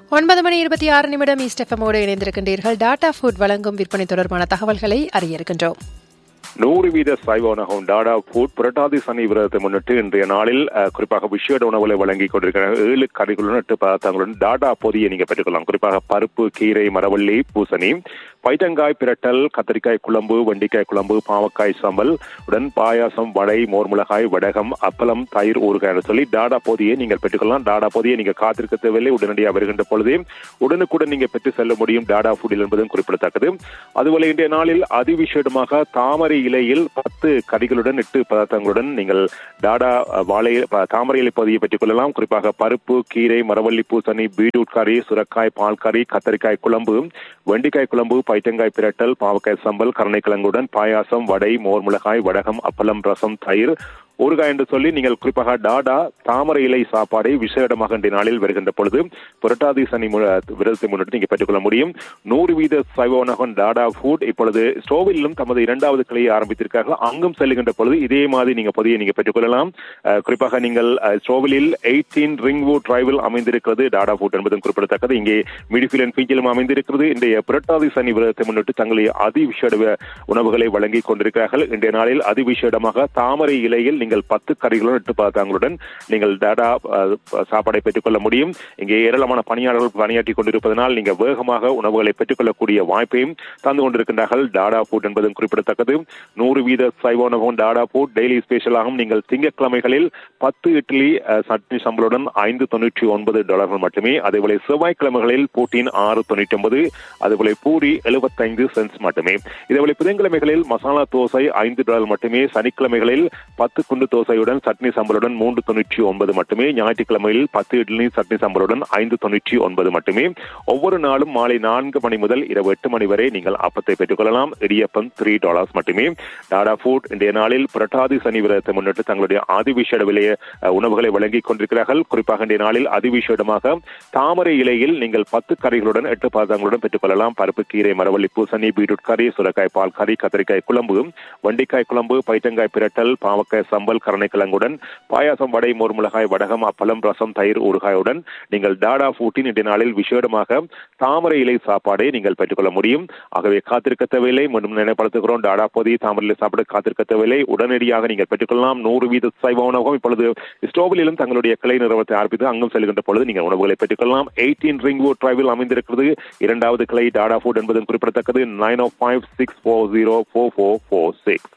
ஒன்பது மணி இருபத்தி ஆறு நிமிடம் ஈஸ்ட் எஃப்எம்மோடு இணைந்திருக்கின்றீர்கள் டாடா ஃபுட் வழங்கும் விற்பனை தொடர்பான தகவல்களை அறிய இருக்கின்றோம் நூறு வீத சைவ உணவகம் டாடா ஃபுட் புரட்டாதி சனி விரதத்தை முன்னிட்டு இன்றைய நாளில் அஹ், குறிப்பாக விஷேட உணவுகளை வழங்கி கொண்டிருக்கிற ஏழு கறிகளுடன் எட்டு பதார்த்தங்களுடன் டாடா பொதியை நீங்க பெற்றுக்கொள்ளலாம் குறிப்பாக பருப்பு கீரை மரவள்ளி பூசணி பைட்டங்காய் பிரட்டல் கத்திரிக்காய் குழம்பு வெண்டிக்காய் குழம்பு பாவக்காய் சம்பல் உடன் பாயாசம் வடை மோர் மிளகாய் வடகம் அப்பளம் தயிர் ஊறுகாய் என்று சொல்லி டாடா பொதியை நீங்கள் பெற்றுக்கொள்ளலாம் டாடா பொதியை நீங்க காத்திருக்க தேவையில்லை உடனடியாக வருகின்ற பொழுது உடனுக்குடன் நீங்க பெற்று செல்ல முடியும் டாடா ஃபுட்டில் என்பதும் குறிப்பிடத்தக்கது அதுபோல இன்றைய நாளில் அதிவிசேடமாக தாமரை இலையில் பத்து கறிகளுடன் எட்டு பதார்த்தங்களுடன் நீங்கள் டாடா அஹ், வாழை ப- தாமரை இலை பொதியை பெற்றுக் கொள்ளலாம் குறிப்பாக பருப்பு கீரை மரவள்ளி பூசணி பீட்ரூட் கறி சுரக்காய் பால் கறி கத்தரிக்காய் குழம்பு வெண்டிக்காய் குழம்பு பைத்தங்காய் பிரட்டல் பாவக்காய் சம்பல் கருணைக்கிழங்குடன் பாயாசம் வடை மோர் மிளகாய் வடகம் அப்பளம் ரசம் தயிர் ஊறுகாய் என்று சொல்லி நீங்கள் குறிப்பாக டாடா தாமரை இலை சாப்பாடை விசேடமாக இன்றைய நாளில் வருகின்ற பொழுது புரட்டாதி சனி மு- விரதத்தை முன்னிட்டு நீங்க பெற்றுக்கொள்ள முடியும் நூறு வீத சைவ உணவகம் டாடா ஃபுட் இப்பொழுது ஸ்டோவிலும் தமது இரண்டாவது கிளையை ஆரம்பித்திருக்கார்கள் அங்கும் செல்லுகின்ற பொழுது இதே மாதிரி நீங்க பொதியை நீங்க பெற்றுக்கொள்ளலாம் அஹ், குறிப்பாக நீங்கள் அஹ், ஸ்டோவிலில் எயிட்டீன் ரிங்வுட் டிரைவில் அமைந்திருக்கிறது டாடா ஃபுட் என்பதும் குறிப்பிடத்தக்கது இங்கே மிடிஃபில் அண்ட் பீச்சிலும் அமைந்திருக்கிறது இன்றைய புரட்டாதி சனி விரதத்தை முன்னிட்டு தங்களை அதிவிசேட உணவுகளை வழங்கி கொண்டிருக்கிறார்கள் இன்றைய நாளில் அதிவிசேடமாக தாமரை இலையில் நீங்கள் பத்து கறிகளுடன் எட்டு பதார்த்தங்களுடன் நீங்கள் டாடா அஹ், சாப்பாடை பெற்றுக்கொள்ள முடியும் இங்கே ஏராளமான பணியாளர்கள் பணியாற்றி கொண்டிருப்பதனால் நீங்க வேகமாக உணவுகளை பெற்றுக்கொள்ளக்கூடிய வாய்ப்பையும் தந்து கொண்டிருக்கின்றார்கள் டாடா ஃபுட் என்பதும் குறிப்பிடத்தக்கது நூறு வீத சைவ உணவகம் டாடா ஃபுட் டெய்லி ஸ்பெஷலாகவும் நீங்கள் திங்கட்கிழமைகளில் பத்து இட்லி அஹ், சட்னி சம்பளுடன் ஐந்து தொண்ணூற்றி ஒன்பது டாலர்கள் மட்டுமே அதேபோல செவ்வாய்க்கிழமைகளில் பூட்டின் ஆறு தொண்ணூற்றி ஒன்பது அதேபோல பூரி எழுபத்தைந்து சென்ஸ் மட்டுமே இதேபோல புதன்கிழமைகளில் மசாலா தோசை ஐந்து டாலர் மட்டுமே சனிக்கிழமைகளில் பத்து குண்டு தோசையுடன் சட்னி சம்பளுடன் மூன்று தொண்ணூற்றி ஒன்பது மட்டுமே ஞாயிற்றுக்கிழமையில் பத்து இட்லி சட்னி சம்பளுடன் ஐந்து தொண்ணூற்றி ஒன்பது மட்டுமே ஒவ்வொரு நாளும் மாலை நான்கு மணி முதல் இரவு எட்டு மணி வரை நீங்கள் அப்பத்தை பெற்றுக்கொள்ளலாம் இடியப்பம் த்ரீ டாலர்ஸ் மட்டுமே டாடா ஃபுட் இன்றைய நாளில் புரட்டாதி சனி விரதத்தை முன்னிட்டு தங்களுடைய அதிவிசேட விலைய அஹ், உணவுகளை வழங்கிக் கொண்டிருக்கிறார்கள் குறிப்பாக இன்றைய நாளில் அதிவிசேடமாக தாமரை இலையில் நீங்கள் பத்து கறிகளுடன் எட்டு பதார்த்தங்களுடன் பெற்றுக்கொள்ளலாம் பருப்பு கீரை மரவள்ளி பூசணி பீட்ரூட் கறி சுரக்காய் பால் கறி கத்திரிக்காய் குழம்பு வண்டிக்காய் குழம்பு பைத்தங்காய் பிரட்டல் பாவக்காய் சம்பல் கருணைக்கிழங்குடன் பாயாசம் வடை மோர் மிளகாய் வடகம் அப்பளம் ரசம் தயிர் ஊறுகாயுடன் நீங்கள் டாடா ஃபுட்டின் இன்றைய நாளில் விசேடமாக தாமரை இலை சாப்பாடை நீங்கள் பெற்றுக்கொள்ள முடியும் ஆகவே காத்திருக்க தேவையில்லை மீண்டும் நினைப்படுத்துகிறோம் டாடா பொதி தாமரை இலை சாப்பாடு காத்திருக்க தேவையில்லை உடனடியாக நீங்கள் பெற்றுக்கொள்ளலாம் நூறு வீத சைவ உணவகம் இப்பொழுது ஸ்டோவிலும் தங்களுடைய கிளை நிறுவனத்தை ஆரம்பித்து அங்கும் செல்கின்ற பொழுது நீங்கள் உணவுகளை பெற்றுக்கொள்ளலாம் எயிட்டீன் ரிங்வுட் டிரைவில் அமைந்திருக்கிறது இரண்டாவது கிளை டாடா ஃபுட் என்பதும் குறிப்பிடத்தக்கது nine of five six four zero four four four six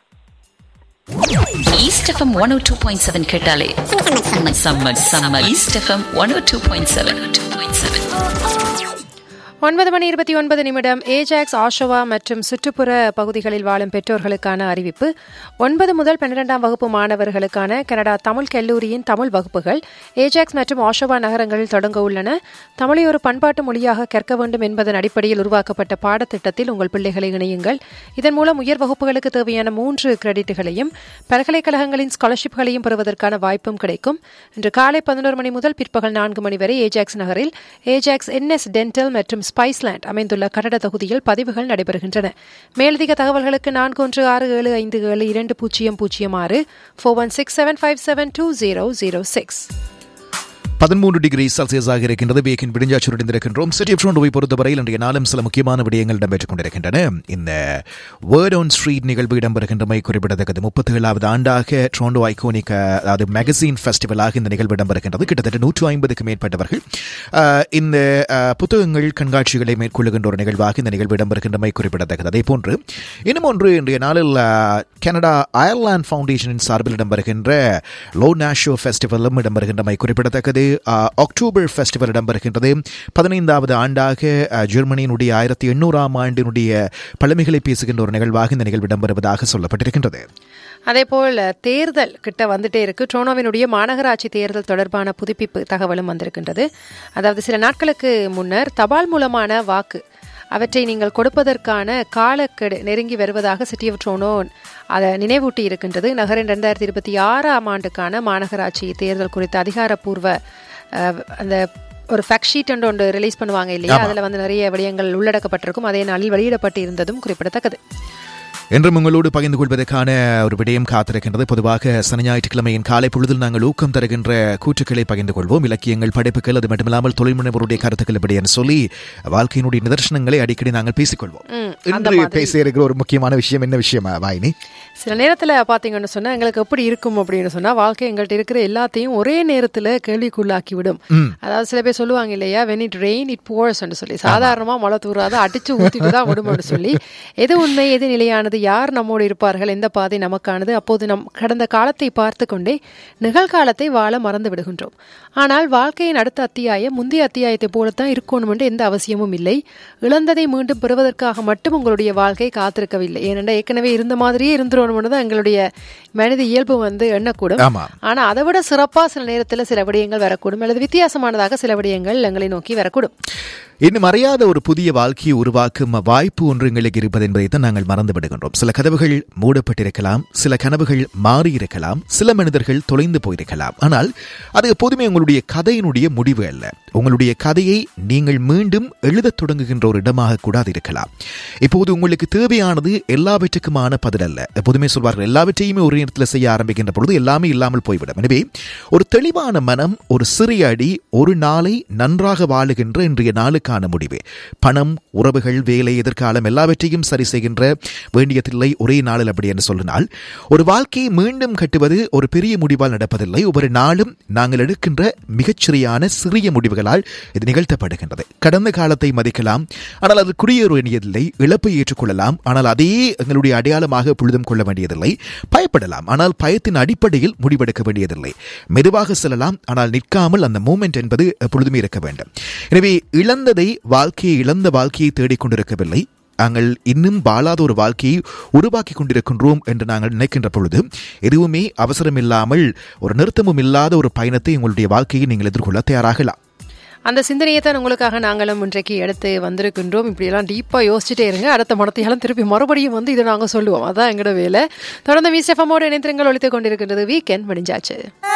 east FM one O two point seven கேட்டாலே summer summer east FM one O two point seven two point seven ஒன்பது மணி இருபத்தி ஒன்பது நிமிடம் ஏஜாக்ஸ் ஆஷோவா மற்றும் சுற்றுப்புற பகுதிகளில் வாழும் பெற்றோர்களுக்கான அறிவிப்பு ஒன்பது முதல் பன்னிரெண்டாம் வகுப்பு மாணவர்களுக்கான கனடா தமிழ் கல்லூரியின் தமிழ் வகுப்புகள் ஏஜாக்ஸ் மற்றும் ஆஷோவா நகரங்களில் தொடங்க உள்ளன தமிழை ஒரு பண்பாட்டு மொழியாக கற்க வேண்டும் என்பதன் அடிப்படையில் உருவாக்கப்பட்ட பாடத்திட்டத்தில் உங்கள் பிள்ளைகளை இணையுங்கள் இதன் மூலம் உயர் வகுப்புகளுக்கு தேவையான மூன்று கிரெடிட்டுகளையும் பல்கலைக்கழகங்களின் ஸ்காலர்ஷிப்களையும் பெறுவதற்கான வாய்ப்பும் கிடைக்கும் இன்று காலை பதினோரு மணி முதல் பிற்பகல் நான்கு மணி வரை ஏஜாக்ஸ் நகரில் ஏஜாக்ஸ் என்எஸ் டென்டல் மற்றும் ஸ்பைஸ்லேண்ட் அமைந்துள்ள கட்டட தொகுதியில் பதிவுகள் நடைபெறுகின்றன மேலதிக தகவல்களுக்கு நான்கு ஒன்று ஆறு ஏழு ஐந்து ஏழு இரண்டு பூஜ்ஜியம் பூஜ்ஜியம் ஆறு four one six seven five seven two zero zero six பதிமூன்று டிகிரி செல்சியஸாக இருக்கின்றது வேக்கின் விடிஞ்சாச்சுருந்திருக்கின்றோம் சிட்டி ஆஃப் டொரண்டோவை பொறுத்தவரையில் இன்றைய நாளும் சில முக்கியமான விடயங்கள் இடம்பெற்றுக் கொண்டிருக்கின்றன இந்த வேர்ட் ஆன் ஸ்ட்ரீட் நிகழ்வு இடம்பெறுகின்றமை குறிப்பிடத்தக்கது முப்பத்தி ஏழாவது ஆண்டாக டொரண்டோ ஐகோனிக் அதாவது மேகசின் ஃபெஸ்டிவலாக இந்த நிகழ்வு இடம்பெறுகின்றது கிட்டத்தட்ட நூற்று ஐம்பதுக்கு மேற்பட்டவர்கள் அஹ், இந்த அஹ், புத்தகங்கள் கண்காட்சிகளை மேற்கொள்ளுகின்ற ஒரு நிகழ்வாக இந்த நிகழ்வு இடம்பெறுகின்றமை குறிப்பிடத்தக்கது அதே போன்று இன்னும் ஒன்று இன்றைய நாளில் அஹ், கனடா அயர்லாந்து ஃபவுண்டேஷனின் சார்பில் இடம்பெறுகின்ற லோ நேஷோ ஃபெஸ்டிவலும் இடம்பெறுகின்றமை குறிப்பிடத்தக்கது அஹ், அக்டோபர் ஃபெஸ்டிவல் இடம்பெறுகின்றது பதினைந்தாவது ஆண்டாக அஹ், ஜெர்மனியினுடைய ஆயிரத்தி எண்ணூறாம் ஆண்டினுடைய பழமைகளை பேசுகின்ற ஒரு நிகழ்வாக இந்த நிகழ்வு இடம்பெறுவதாக சொல்லப்பட்டிருக்கின்றது அதேபோல் தேர்தல் கிட்ட வந்துட்டே இருக்கு ட்ரோனோவினுடைய மாநகராட்சி தேர்தல் தொடர்பான புதுப்பிப்பு தகவலும் வந்திருக்கின்றது அதாவது சில நாட்களுக்கு முன்னர் தபால் மூலமான வாக்கு அவற்றை நீங்கள் கொடுப்பதற்கான காலக்கெடு நெருங்கி வருவதாக சிட்டி ஆஃப் ட்ரோனோ அதை நினைவூட்டி இருக்கின்றது நகரின் ரெண்டாயிரத்தி இருபத்தி ஆறாம் ஆண்டுக்கான மாநகராட்சி தேர்தல் குறித்த அதிகாரப்பூர்வ அஹ், அந்த ஒரு ஃபேக்ட் ஷீட் ஒன்று ரிலீஸ் பண்ணுவாங்க இல்லையா ஆமா. அதில் வந்து நிறைய விடயங்கள் உள்ளடக்கப்பட்டிருக்கும் அதே நாளில் வெளியிடப்பட்டு இருந்ததும் குறிப்பிடத்தக்கது என்றும் உங்களோடு பகிர்ந்து கொள்வதற்கான ஒரு விடயம் காத்திருக்கின்றது பொதுவாக சனி ஞாயிற்றுக்கிழமையின் காலை பொழுதில் நாங்கள் ஊக்கம் தருகின்ற கூற்றுக்களை பகிர்ந்து கொள்வோம் இலக்கியங்கள் படைப்புகள் அது மட்டுமில்லாமல் தொழில் முனைவருடைய கருத்துக்கள் இப்படி என்று சொல்லி வாழ்க்கையினுடைய நிதர்சனங்களை அடிக்கடி நாங்கள் பேசிக்கொள்வோம் ம், அந்த இன்று மாதிரி. பேச இருக்கிற ஒரு முக்கியமான விஷயம் என்ன விஷயமா வாயினி சில நேரத்தில் பார்த்தீங்கன்னு சொன்னா எங்களுக்கு எப்படி இருக்கும் அப்படின்னு சொன்னா வாழ்க்கை எங்கள்கிட்ட இருக்கிற எல்லாத்தையும் ஒரே நேரத்தில் கேள்விக்குள்ளாக்கி விடும் அதாவது சில பேர் சொல்லுவாங்க இல்லையா வென் இட் ரெயின் இட் போர்ஸ்ன்னு சொல்லி சாதாரணமா மழை தூராத அடிச்சு ஊத்திட்டு தான் விடும்னு சொல்லி எது உண்மை எது நிலையானது யார் நம்மோடு இருப்பார்கள் எந்த பாதை நமக்கானது அப்போது நம் கடந்த காலத்தை பார்த்து கொண்டே நிகழ்காலத்தை வாழ மறந்து விடுகின்றோம் ஆனால் வாழ்க்கையின் அடுத்த அத்தியாயம் முந்தைய அத்தியாயத்தை போலத்தான் இருக்கணும் என்று எந்த அவசியமும் இல்லை இழந்ததை மீண்டும் பெறுவதற்காக மட்டும் உங்களுடைய வாழ்க்கை காத்திருக்கவில்லை ஏனென்றால் ஏற்கனவே இருந்த மாதிரியே இருந்துடணும்னு தான் எங்களுடைய மனித இயல்பு வந்து எண்ணக்கூடும் ஆமா ஆனா அதை விட சிறப்பா சில நேரத்துல சில விடயங்கள் வரக்கூடும் அல்லது வித்தியாசமானதாக சில விடயங்கள் எங்களை நோக்கி வரக்கூடும் இன்னும் அறியாத ஒரு புதிய வாழ்க்கையை உருவாக்கும் வாய்ப்பு ஒன்று எங்களுக்கு இருப்பது என்பதைத்தான் நாங்கள் மறந்து விடுகின்றோம் சில கதவுகள் மூடப்பட்டிருக்கலாம் சில கனவுகள் மாறியிருக்கலாம் சில மனிதர்கள் தொலைந்து போயிருக்கலாம் ஆனால் அது எப்போதுமே உங்களுடைய கதையினுடைய முடிவு அல்ல உங்களுடைய கதையை நீங்கள் மீண்டும் எழுதத் தொடங்குகின்ற ஒரு இடமாக கூட அது இருக்கலாம் இப்போது உங்களுக்கு தேவையானது எல்லாவற்றுக்குமான பதில் அல்ல எப்போதுமே சொல்வார்கள் எல்லாவற்றையுமே ஒரு நேரத்தில் செய்ய ஆரம்பிக்கின்ற பொழுது எல்லாமே இல்லாமல் போய்விடும் எனவே ஒரு தெளிவான மனம் ஒரு சிறிய அடி ஒரு நாளை நன்றாக வாழுகின்ற இன்றைய நாளுக்கான முடிவு பணம் உறவுகள் வேலை எதிர்காலம் எல்லாவற்றையும் சரி செய்கின்ற வேண்டியதில்லை ஒரே நாளில் அப்படி என்று சொல்லினால் ஒரு வாழ்க்கையை மீண்டும் கட்டுவது ஒரு பெரிய முடிவால் நடப்பதில்லை ஒவ்வொரு நாளும் நாங்கள் எடுக்கின்ற மிகச்சிறியான சிறிய முடிவுகளால் இது நிகழ்த்தப்படுகின்றது கடந்த காலத்தை மதிக்கலாம் ஆனால் அது குடியேற வேண்டியதில்லை இழப்பை ஏற்றுக்கொள்ளலாம் ஆனால் அதே எங்களுடைய அடையாளமாக பொழுதும் கொள்ள வேண்டியதில்லை பயப்படலாம் ஆனால் பயத்தின் அடிப்படையில் முடிவெடுக்க வேண்டியதில்லை மெதுவாக செல்லலாம் ஆனால் நிற்காமல் அந்த மூமெண்ட் என்பது எப்பொழுதுமே இருக்க வேண்டும் எனவே இழந்ததை வாழ்க்கையை இழந்த வாழ்க்கையை தேடிக்கொண்டிருக்கவில்லை நாங்கள் இன்னும் வாழாத ஒரு வாழ்க்கையை உருவாக்கி கொண்டிருக்கின்றோம் என்று நாங்கள் நினைக்கின்ற பொழுது எதுவுமே அவசரமில்லாமல் ஒரு நிறுத்தமும் இல்லாத ஒரு பயணத்தை உங்களுடைய வாழ்க்கையை நீங்கள் எதிர்கொள்ள தயாராகலாம் அந்த சிந்தனையை தான் உங்களுக்காக நாங்களும் இன்றைக்கு எடுத்து வந்திருக்கின்றோம் இப்படியெல்லாம் டீப்பாக யோசிச்சுட்டே இருங்க அடுத்த மனத்தையெல்லாம் திருப்பி மறுபடியும் வந்து இதை நாங்கள் சொல்லுவோம் அதான் எங்களோட வேலை தொடர்ந்து விசெஃபமோடு இணைந்திரங்கள் ஒழித்துக் கொண்டிருக்கின்றது வீக்கெண்ட் முடிஞ்சாச்சு